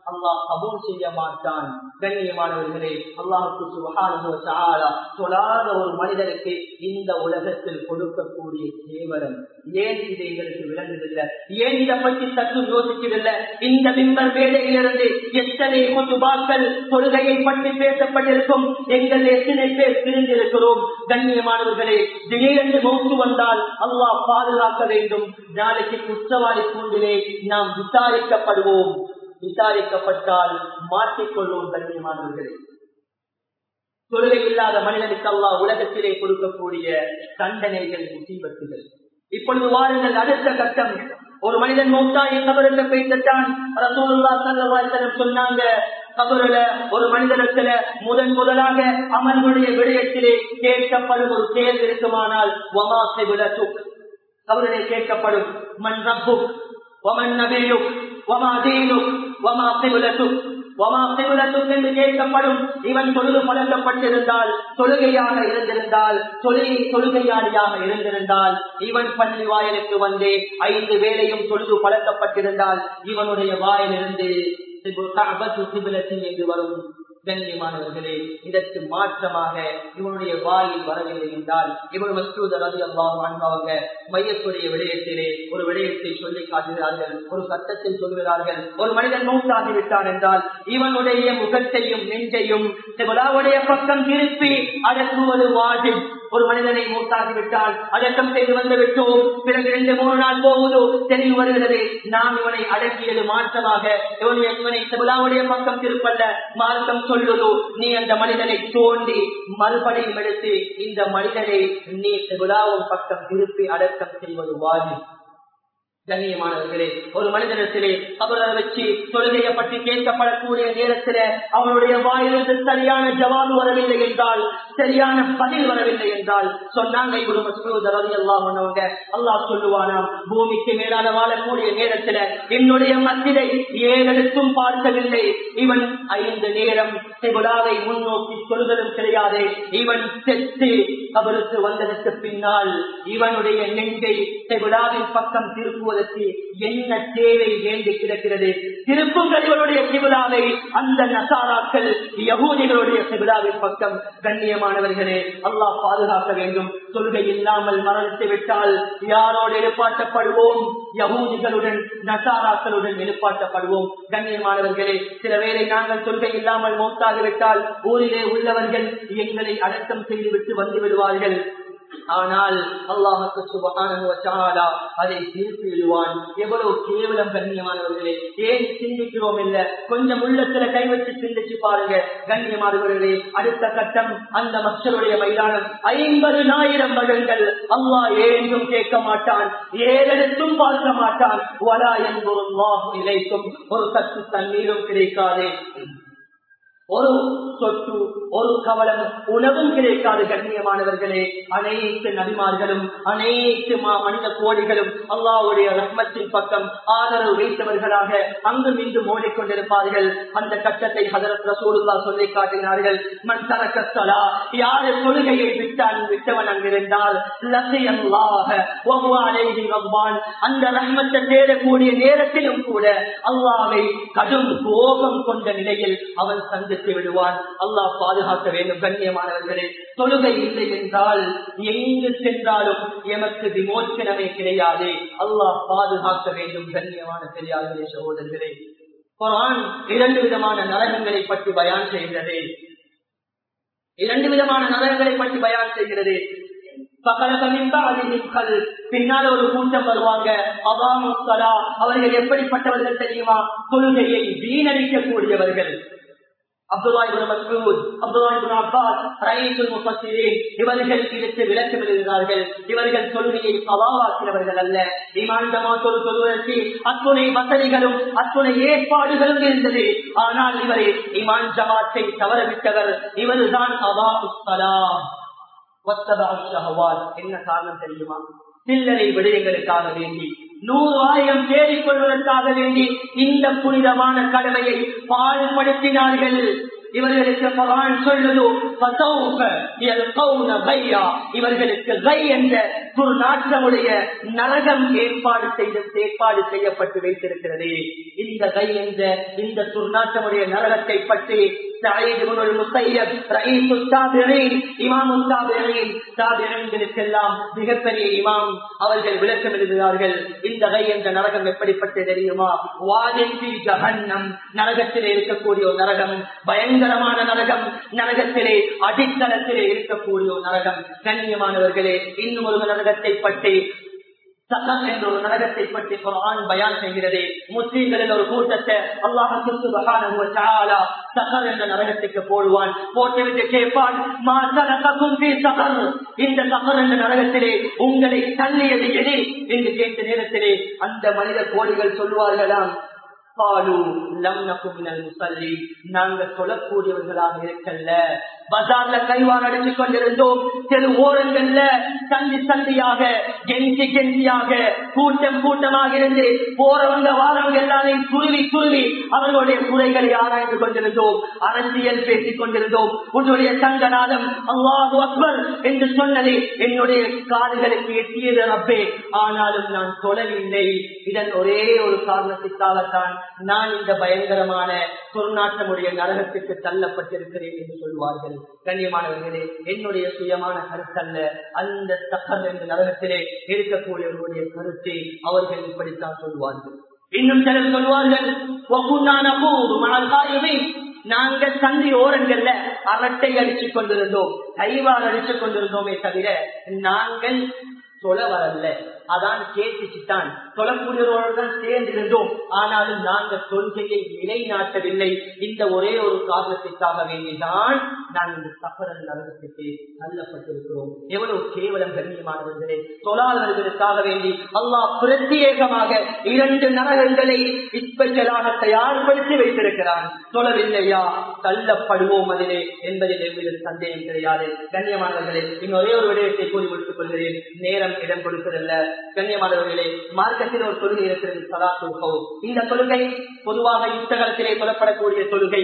அல்லாஹ் கபூல் செய்ய மாட்டான் கண்ணியமானவர்களே அல்லாஹுக்கு சுபகான தொழாத ஒரு மனிதனுக்கு இந்த உலகத்தில் கொடுக்கக்கூடிய கேவலம் ஏன் இது எங்களுக்கு விளங்குதில்லை ஏன் இதை பற்றி சற்று யோசிக்கவில்லை இந்த பிம்பர் வேலையிலிருந்து எத்தனை குத்துபாக்கள் தொழுகையை பற்றி பேசப்பட்டிருக்கும் எங்கள் எத்தனை பேர் பிரிந்திருக்கிறோம் கண்ணியமானவர்களே திடீரென்று மௌத்து வந்தால் அல்லாஹ் பாதுகாக்க வேண்டும் நாளைக்கு குற்றவாளி கூண்டிலே நாம் விசாரிக்கப்படுவோம் விசாரிக்கப்பட்டால் மாற்றிக்கொள்வோம் கண்ணியமானவர்களே தொழுகை இல்லாத மனிதனுக்கு அல்லா உலகத்திலே கொடுக்கக்கூடிய தண்டனைகள் முசீபத்துகள் இப்பொழுது வாருங்கள் அடுத்த கட்டம் ஒரு மனிதன் மௌத்தாய் கபருக்கு பேசத்தான் ரசூலுல்லா சல்லல்லாஹு சொன்னாங்க கபருல ஒரு மனிதனத்துல முதன் முதலாக அமல்களுடைய விடயத்திலே கேட்கப்படும் ஒரு கேள்வி இருக்குமானால் வமாசை விளக்கு கபருடைய கேட்கப்படும் மண் ரப்பு ஒமன் நபியு ஒமா தீனு ஒமா சிவிலத்து என்று கேட்கப்படும் இவன் தொழுது பழக்கப்பட்டிருந்தால் தொழுகையாக இருந்திருந்தால் தொழுகை தொழுகையாளியாக இருந்திருந்தால் இவன் பள்ளி வாயிலுக்கு வந்து ஐந்து வேலையும் தொழுது பழக்கப்பட்டிருந்தால் இவனுடைய வாயிலிருந்து என்று வரும் கண்ணியமானவர்களே இதற்கு மாற்றமாக இவனுடைய வாயில் வரவில்லை என்றால் இவன் மசூத ரவி அல்லாஹ் அவங்க மையத்துடைய விடயத்திலே ஒரு விடயத்தை சொல்லி காட்டுகிறார்கள் ஒரு சட்டத்தை சொல்கிறார்கள் ஒரு மனிதன் நோக்காகிவிட்டான் என்றால் இவனுடைய முகத்தையும் நெஞ்சையும் சிவலாவுடைய பக்கம் திருப்பி அடக்குவது வாஜிப் ஒரு மனிதனை மூத்தாகிவிட்டால் அடக்கம் செய்து வந்து விட்டோம் பிறகு ரெண்டு மூணு நாள் போகுதோ தெளிவு வருகிறது நாம் இவனை அடக்கியது மாற்றமாக இவனுடைய இவனை சிவலாவுடைய பக்கம் திருப்பல்ல மார்க்கம் சொல்லுதோ நீ அந்த மனிதனை தோண்டி மறுபடியும் எடுத்து இந்த மனிதனை நீ சிவலாவும் பக்கம் திருப்பி அடக்கம் செய்வது வாஜி கண்ணியமானவர்களே ஒரு மனிதனத்திலே அவரை வச்சு தொழுகையை பற்றி கேட்கப்படக்கூடிய நேரத்தில் அவனுடைய வாயிலிருந்து சரியான ஜவாபு வரவில்லை என்றால் சரியான பதில் வரவில்லை என்றால் சொன்னாங்க எல்லாம் அல்லாஹ் சொல்லுவானாம் பூமிக்கு மேலான வாழக்கூடிய நேரத்தில் என்னுடைய மத்திரை ஏழெடுத்தும் பார்க்கவில்லை இவன் ஐந்து நேரம் செகுடாவை முன்னோக்கி சொல்வதும் கிடையாது இவன் செத்து அவருக்கு வந்ததற்கு பின்னால் இவனுடைய நெஞ்சை செகுடாவின் பக்கம் திருப்புவது திருப்புவதற்கு என்ன தேவை வேண்டி கிடக்கிறது திருப்புங்கள் இவருடைய சிவிழாவை அந்த நசாராக்கள் யகூதிகளுடைய சிவிழாவின் பக்கம் கண்ணியமானவர்களே அல்லாஹ் பாதுகாக்க வேண்டும் தொழுகை இல்லாமல் மரணித்து விட்டால் யாரோடு எழுப்பாட்டப்படுவோம் யகூதிகளுடன் நசாராக்களுடன் எழுப்பாட்டப்படுவோம் கண்ணியமானவர்களே சில வேளை நாங்கள் தொழுகை இல்லாமல் மௌத்தாகிவிட்டால் ஊரிலே உள்ளவர்கள் எங்களை அடக்கம் செய்துவிட்டு வந்து விடுவார்கள் ஆனால் அல்லாஹுக்கு சுபகான அதை திருப்பி விடுவான் எவ்வளவு கேவலம் கண்ணியமானவர்களே ஏன் சிந்திக்கிறோம் இல்ல கொஞ்சம் உள்ளத்துல கை வச்சு சிந்திச்சு பாருங்க கண்ணியமானவர்களே அடுத்த கட்டம் அந்த மக்களுடைய மைதானம் ஐம்பது ஆயிரம் வருடங்கள் அல்லாஹ் ஏதும் கேட்க மாட்டான் ஏறெடுத்தும் பார்க்க மாட்டான் வலா என்பதும் நிலைக்கும் ஒரு சத்து தண்ணீரும் கிடைக்காதே ஒரு சொட்டு ஒரு கவலம் உணவும் கிடைக்காது கண்ணியமானவர்களே அனைத்து நபிமார்களும் அனைத்து மனித கோடிகளும் அல்லாவுடைய ரஹ்மத்தின் பக்கம் ஆதரவு வைத்தவர்களாக அங்கும் இங்கும் ஓடிக்கொண்டிருப்பார்கள் அந்த கட்டத்தை ஹதரத் ரசூலுல்லா சொல்லி காட்டினார்கள் மண் தரக்கலா யாரு தொழுகையை விட்டான் விட்டவன் அங்கிருந்தால் அந்த ரஹ்மத்தை தேடக்கூடிய நேரத்திலும் கூட அல்லாவை கடும் கோபம் கொண்ட நிலையில் அவன் சந்தித்து விடுவான் அல்லாஹ் பாதுகாக்க வேண்டும் கண்ணியமானவர்களே தொழுகை இல்லை என்றால் எங்கு சென்றாலும் எமக்கு விமோச்சனமே கிடையாது அல்லாஹ் பாதுகாக்க வேண்டும் கண்ணியமான பெரியார்களே சகோதரர்களே குரான் இரண்டு விதமான நரகங்களை பற்றி பயான் செய்கிறது இரண்டு விதமான நரகங்களை பற்றி பயான் செய்கிறது பின்னால ஒரு கூட்டம் வருவாங்க அபாமுஸ்தலா அவர்கள் எப்படிப்பட்டவர்கள் தெரியுமா தொழுகையை வீணடிக்க கூடியவர்கள் இவர்கள் இதற்கு விளக்கம் எழுதினார்கள் இவர்கள் தொழுகையை சவாவாக்கினவர்கள் அல்ல இமாண்டமா தொழு தொழுவதற்கு அத்துணை வசதிகளும் அத்துணை ஏற்பாடுகளும் இருந்தது ஆனால் இவரை இமான் ஜமாத்தை தவறவிட்டவர் இவர்தான் அவா உஸ்தலா என்ன காரணம் தெரியுமா சில்லறை விடயங்களுக்காக வேண்டி நூறு ஆயிரம் தேடிக் கொள்வதற்காக வேண்டி இந்த புனிதமான கடமையை பாழ்படுத்தினார்கள் இவர்களுக்கு பகவான் சொல்லுது "ஃபசௌஃப யல்கௌன கையா." இவர்களுக்கு கை என்ற ஒரு நாற்றமுடைய நரகம் ஏற்பாடு செய்து ஏற்பாடு செய்யப்பட்டு வைத்திருக்கிறது இந்த கை என்ற இந்த துர்நாற்றமுடைய நரகத்தை பற்றி سعيد بن المسيب رئيس التابعين இமாம் التابعين தாபியங்களுக்கெல்லாம் மிகப்பெரிய இமாம் அவர்கள் விளக்கம் எழுதுகிறார்கள் இந்த கை என்ற நரகம் எப்படிப்பட்ட தெரியுமா வாதிப்பி ஜஹன்னம் நரகத்திலே இருக்கக்கூடிய ஒரு நரகம் பயங்கரமான நரகம் நரகத்திலே அடித்தளத்திலே இருக்கக்கூடிய ஒரு நரகம் கண்ணியமானவர்களே இன்னும் ஒரு நரகத்தை பற்றி சகம் என்ற ஒரு நரகத்தை பற்றி குரான் பயான் செய்கிறது முஸ்லீம்களில் ஒரு கூட்டத்தை அல்லாஹ் சகர் என்ற நரகத்துக்கு போடுவான் போட்டுவிட்டு கேட்பான் "மா சலகக்கும் ஃபீ சகர்?" இந்த சகர் என்ற நரகத்திலே உங்களை தள்ளியது எது என்று கேட்ட நேரத்திலே அந்த மனித கோடிகள் சொல்லுவார்களாம் "காலு லம் நகு மினல் முஸல்லீன்." நாங்க சொல்லக்கூடியவர்களாக இருக்கல்ல பஜார்ல கைவான் அடித்துக் கொண்டிருந்தோம் தெரு ஓரங்கள்ல சந்தி சந்தியாக கெஞ்சி கெஞ்சியாக கூட்டம் கூட்டமாக இருந்து போறவங்க வாரவங்க எல்லாரையும் துருவி துருவி அவர்களுடைய குறைகளை ஆராய்ந்து கொண்டிருந்தோம் அரசியல் பேசிக் கொண்டிருந்தோம் உன்னுடைய சங்கநாதம் அல்லாஹு அக்பர் என்று சொன்னது என்னுடைய காதுகளுக்கு எட்டியது அப்பே ஆனாலும் நான் சொல்லவில்லை இதன் ஒரே ஒரு காரணத்திற்காகத்தான் நான் இந்த பயங்கரமான துர்நாற்றமுடைய நரகத்துக்கு தள்ளப்பட்டிருக்கிறேன் என்று சொல்வார்கள் கண்ணியமானவர்களே என்னுடைய சுயமான கருத்தல்ல அந்த சக்கர் என்ற நரகத்திலே இருக்கக்கூடியவர்களுடைய கருத்தை அவர்கள் இப்படித்தான் சொல்வார்கள் இன்னும் சிலர் சொல்வார்கள் "வகுன்னா நகூது மஅல் காயிமீன்." நாங்க சந்தி ஓரங்கள்ல அரட்டை அடிச்சுக் கொண்டிருந்தோம் கைவால் அடிச்சுக் கொண்டிருந்தோமே தவிர நாங்கள் சொல்ல வரல அதான் கேட்டுச்சுத்தான் சொல்லக்கூடியவர்களுடன் சேர்ந்து இருந்தோம் ஆனாலும் நாங்கள் கொள்கையை நிலைநாட்டவில்லை இந்த ஒரே ஒரு காரணத்திற்காக வேண்டிதான் நான் இந்த சஃபரன் நரகத்துக்கு தள்ளப்பட்டிருக்கிறோம் எவ்வளவு கேவலம் கண்ணியமானவர்களே தொழாதவர்களுக்காக வேண்டி அல்லாஹ் பிரத்யேகமாக இரண்டு நரகங்களை ஸ்பெஷலாக தயார்படுத்தி வைத்திருக்கிறான் தொழவில்லையா தள்ளப்படுவோம் அதிலே என்பதில் எவ்வித சந்தேகம் கிடையாது கண்ணியமானவர்களே இன்னொரே ஒரு விடயத்தை கூறி முடித்துக் கொள்கிறேன் நேரம் இடம் கொடுப்பதல்ல கண்ணியமானவர்களே மார்க்கத்தில் ஒரு தொழுகை இருக்கிறது சதா தொழுகவு இந்த தொழுகை பொதுவாக யுத்தகலத்திலே சொல்லப்படக்கூடிய தொழுகை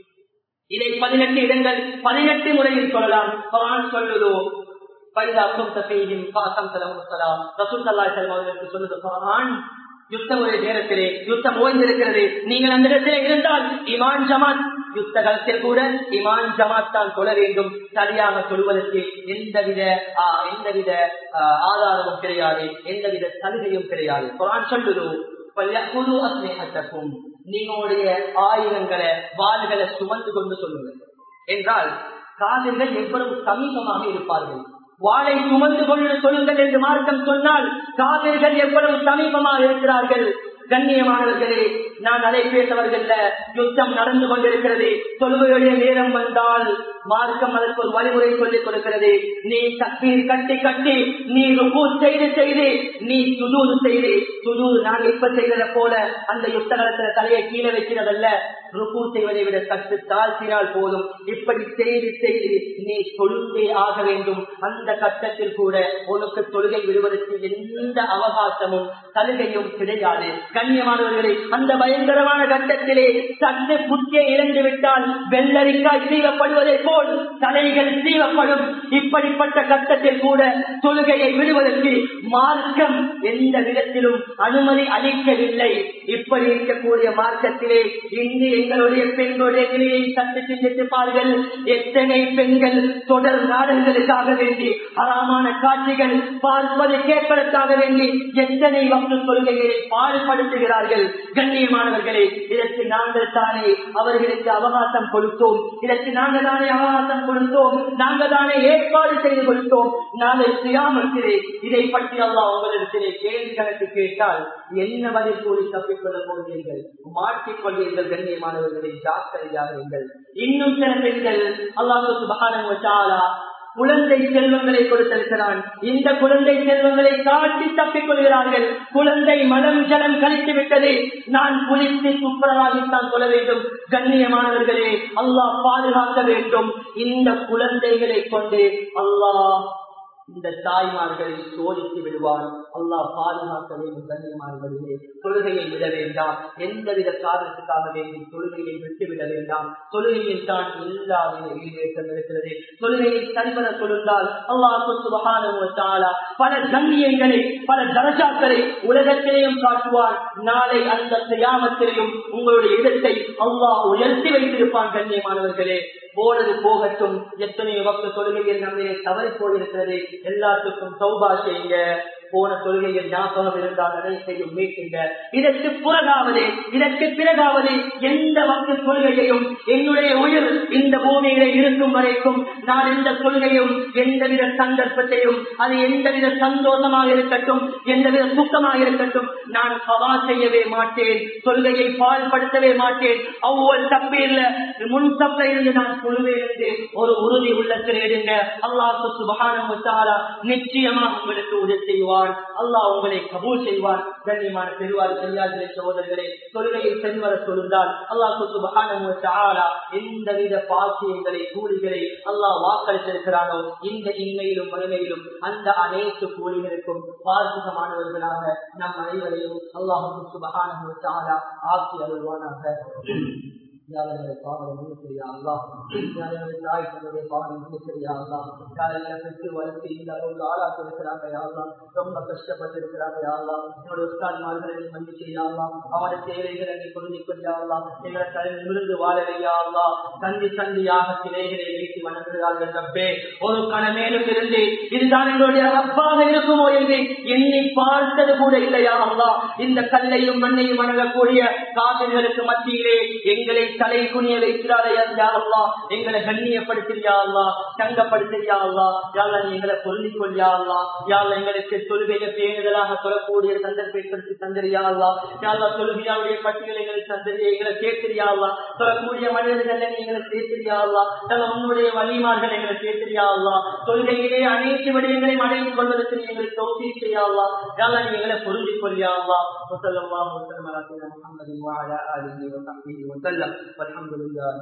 இதை பதினெட்டு இடங்கள் பதினெட்டு முறையில் சொல்லலாம் குரான் சொல்லுதோ பரிதா கும்த செய்தியும் பாசம் செலவும் சொல்லலாம் ரசூல் சல்லா செல்வதற்கு சொல்லுது குரான் யுத்தமுறை நேரத்திலே யுத்தம் ஓய்ந்திருக்கிறது நீங்கள் அந்த இடத்திலே இருந்தால் இமான் ஜமாத் யுத்த காலத்தில் கூட இமான் ஜமாத் தான் சொல்ல வேண்டும் சரியாக சொல்வதற்கு எந்தவித ஆஹ், எந்தவித ஆஹ், ஆதாரமும் கிடையாது எந்தவித சலுகையும் கிடையாது குரான் சொல்லுதோ பல்யகுது அஸ்னேகத்தக்கும் நீங்களுடைய ஆயுதங்களை வாள்களை சுமந்து கொண்டு சொல்லுங்கள் என்றால் காதல்கள் எவ்வளவு சமீபமாக இருப்பார்கள் வாளை சுமந்து கொண்டு சொல்லுங்கள் என்று மார்க்கம் சொன்னால் காவிர்கள் எவ்வளவு சமீபமாக இருக்கிறார்கள் கண்ணியமானவர்களே நான் அதை பேசவர்கள யுத்தம் நடந்து கொண்டிருக்கிறது தொழுகையுடைய நேரம் வந்தால் மார்க்கம் அதற்கு ஒரு வழிமுறை சொல்லிக் கொடுக்கிறது நீ தப்பீர் கட்டி கட்டி நீ ருக்கு செய்து செய்து நீ சுதூது செய்து சுதூது நான் இப்ப செய்ததை போல அந்த யுத்த காலத்துல தலையை கீழே வைக்கிறதல்ல ருக்கு செய்வதை விட சற்று தாழ்த்தினால் போதும் இப்படி செய்து செய்து நீ தொழுந்தே ஆக வேண்டும் அந்த கட்டத்தில் கூட உனக்கு தொழுகை விடுவதற்கு எந்த அவகாசமும் சலுகையும் கிடையாது கண்ணியமானவர்களே அந்த பயங்கரமான கட்டத்திலே சற்று புத்தியை இழந்து விட்டால் வெள்ளரிக்காய் சீவப்படுவதை போல் தலைகள் சீவப்படும் இப்படிப்பட்ட கட்டத்தில் கூட தொழுகையை விடுவதற்கு மார்க்கம் எந்த விதத்திலும் அனுமதி அளிக்கவில்லை இப்படி இருக்கக்கூடிய மார்க்கத்திலே இன்று எங்களுடைய பெண்களுடைய நிலையை சற்று சிந்தித்து பாருங்கள் எத்தனை பெண்கள் தொடர் நாடகங்களுக்காக வேண்டி அறாமான காட்சிகள் பார்ப்பதை கேட்பதற்காக வேண்டி எத்தனை வகுப்பு கொள்கைகளை பாடுபடுத்துகிறார்கள் கண்ணியமானவர்களே இதற்கு நாங்கள் தானே அவர்களுக்கு அவகாசம் கொடுத்தோம் இதற்கு நாங்கள் தானே அவகாசம் கொடுத்தோம் நாங்கள் தானே ஏற்பாடு செய்து கொடுத்தோம் நாங்கள் செய்யாமற்கிறேன் இதை பற்றி அல்லா உங்களிடத்திலே கேள்வி கணக்கு கேட்டால் என்ன பதில் கூறி தப்பிக்கொள்ளப் போகிறீர்கள் மாற்றிக்கொள்வீர்கள் கண்ணியமானவர்களை ஜாக்கிரதையாக இருங்கள் இன்னும் சில பெண்கள் அல்லாஹு சுபகாரம் வச்சாலா குழந்தை செல்வங்களை கொடுத்திருக்கிறான் இந்த குழந்தை செல்வங்களை காட்டி தப்பிக் கொள்கிறார்கள் குழந்தை மனம் ஜலம் கழித்து விட்டது நான் குளித்து துப்புரவாகித்தான் கொள்ள வேண்டும் கண்ணியமானவர்களே அல்லாஹ் பாதுகாக்க வேண்டும் இந்த குழந்தைகளை கொண்டு அல்லாஹ் இந்த தாய்மார்களை சோதித்து விடுவான் அல்லாஹ் பாதுகாக்க வேண்டும் கண்ணியமானவர்களே தொழுகையை விட வேண்டாம் எந்தவித காரணத்துக்காக வேண்டும் தொழுகையை விட்டுவிட வேண்டாம் தொழுகையில் தான் எல்லாவித ஈடேற்றம் இருக்கிறது தொழுகையை சரிவர தொழுந்தால் அல்லாஹு சுபகான பல கண்ணியங்களை பல தரஜாக்களை உலகத்திலேயும் காட்டுவான் நாளை அந்த செய்யாமத்திலையும் உங்களுடைய இடத்தை அல்லாஹ் உயர்த்தி வைத்திருப்பான் கண்ணியமானவர்களே போனது போகட்டும் எத்தனையோ வக்த தொழுகையில் நம்மளே தவறி போயிருக்கிறது எல்லாத்துக்கும் சௌபா செய்யுங்க போன தொழுகையில் ஞாபகம் இருந்தால் அனைத்தையும் மீட்டுங்க இதற்கு பிறகாவது இதற்கு பிறகாவது எந்த வக்த தொழுகையையும் என்னுடைய உயிர் இந்த பூமியில இருக்கும் வரைக்கும் நான் எந்த கொள்கையும் எந்தவித சந்தர்ப்பத்தையும் அது எந்தவித சந்தோஷமாக இருக்கட்டும் எந்தவித சுத்தமாக இருக்கட்டும் நான் சவா செய்யவே மாட்டேன் தொழுகையை பால்படுத்தவே மாட்டேன் அவ்வளவு தப்பில்ல முன் தப்ப இருந்து நான் சொல்லுவேன் என்று ஒரு உறுதி உள்ளத்தில் எடுங்க அல்லாஹு சுபகானம் நிச்சயமாக உங்களுக்கு உதவி செய்வார் அல்லாஹ் உங்களை கபூல் செய்வார் கண்ணியமான பெருவார் பெரியார்களே சகோதரர்களே தொழுகையில் செல்வர சொல்லுந்தால் அல்லாஹு சுபகானம் எந்தவித பாக்கியங்களை கூலிகளை அல்லாஹ் வாக்களித்திருக்கிறானோ இந்த இன்மையிலும் மறுமையிலும் அந்த அனைத்து கூலிகளுக்கும் பாரதமானவர்களாக நம் அனைவரையும் அல்லாஹு சுபகான ஆக்கி அருள்வானாக யாரை பாவம் மன்னிக்கிறியா அல்லா யாரை தாய் தன்னுடைய பாவம் மன்னிக்கிறியா அல்லா யாரை பெற்று வளர்த்து இந்த அளவுக்கு ஆளாக்கி இருக்கிறாங்க யாரா ரொம்ப கஷ்டப்பட்டு இருக்கிறாங்க யாரா என்னுடைய உஸ்தான்மார்களை மன்னிக்கிறியா அல்லா அவனுடைய தேவைகளை நீ கொண்டிருக்கிறியா அல்லா எங்களை தலையில் விழுந்து வாழலையா அல்லா சந்தி சந்தியாக சிலைகளை வைத்து வணங்குகிறார்கள் ரப்பே ஒரு கணமேலும் இருந்து இதுதான் எங்களுடைய ரப்பாக இருக்குமோ என்று எண்ணி பார்த்தது கூட இல்லையா அல்லா இந்த கல்லையும் மண்ணையும் வணங்கக்கூடிய காவிர்களுக்கு மத்தியிலே எங்களை தலை குனிய வைக்கிறாரையா அல்லா எங்களை கண்ணியப்படுத்தியா அல்லா தங்கப்படுத்தியா அல்லா யாழ் நீ எங்களை பொருந்திக் கொள்ளியா அல்லா யாழ் எங்களுக்கு தொழுகையை பேணுதலாக சொல்லக்கூடிய சந்தர்ப்பப்படுத்தி தந்திரியா அல்லா யாழ்லா தொழுகையாவுடைய பட்டியல் எங்களை தந்திரியா எங்களை சேர்த்திரியா அல்லா சொல்லக்கூடிய மனிதர்களை எங்களை சேர்த்திரியா அல்லா தல உன்னுடைய வலிமார்கள் எங்களை சேர்த்திரியா அல்லா தொழுகையிலே அனைத்து விடயங்களையும் அடைந்து கொள்வதற்கு நீ எங்களை தோசி செய்யா அல்லா யாழ் நீ எங்களை பொருந்திக் கொள்ளியா அல்லா وصلى الله وسلم على سيدنا محمد وعلى اله وصحبه وسلم والحمد لله